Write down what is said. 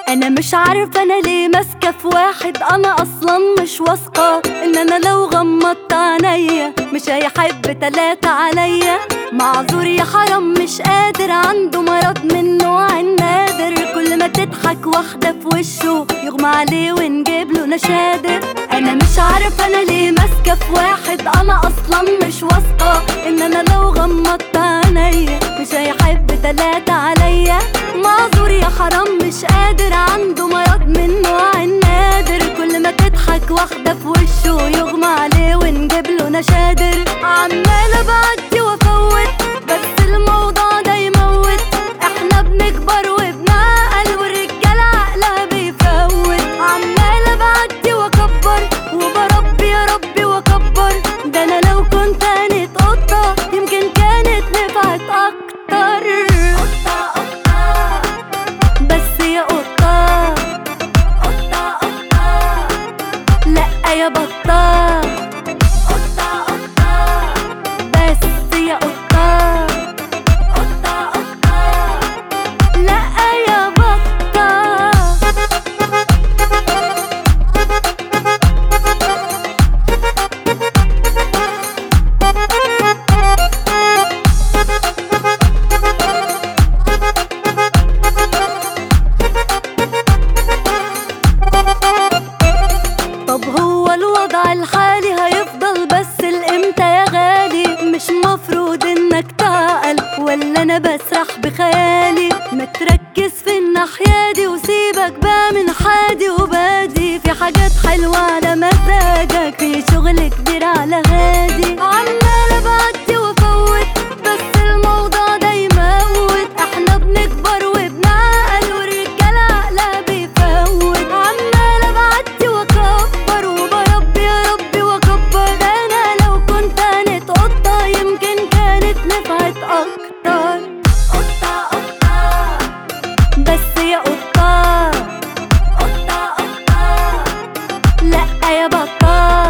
انا مش عارفه انا ليه ماسكه في واحد انا اصلا مش واثقه ان انا لو غمضت عينيا مش هيحب تلاتة عليا معذور يا حرام مش قادر عنده مرض من نوع النادر كل ما تضحك واحده في وشه يغمى عليه ونجيب له نشادر انا مش عارفه انا ليه ماسكه في واحد انا اصلا مش واثقه ان انا لو غمضت عينيا مش هيحب تلاتة عليا معذور يا حرام مش قادر عنده مرض من نوع النادر كل ما تضحك واحدة في وشه يغمى عليه ونجيب له نشادر عمالة بعدي وافوت بس الموضوع ده يموت احنا بنكبر وبنعقل والرجالة عقلها بيفوت عمالة بعدي واكبر وبربي يا ربي واكبر ده انا لو كنت كانت قطة يمكن كانت نفعت اكتر قطة قطة بس يا قطة قطة قطة لا يا بطة قطة قطة بس يا قطة قطة قطة لا يا بطة طب هو الوضع الحالي هيفضل بس الامتى يا غالي مش مفروض انك تعقل ولا انا بسرح بخيالي ما تركز في الناحية دي وسيبك بقى من حادي وبادي في حاجات حلوة على مزاجك في شغل كبير على هادي عمالة بعدي وافوت بس الموضوع ده يموت احنا بنكبر وبنعقل والرجالة عقلها بيفوت عمالة بعدي واكبر وبربي يا ربي واكبر انا لو كنت كانت قطة يمكن كانت نفعت اكتر قطة قطة بس يا قطة قطة قطة لا يا بطة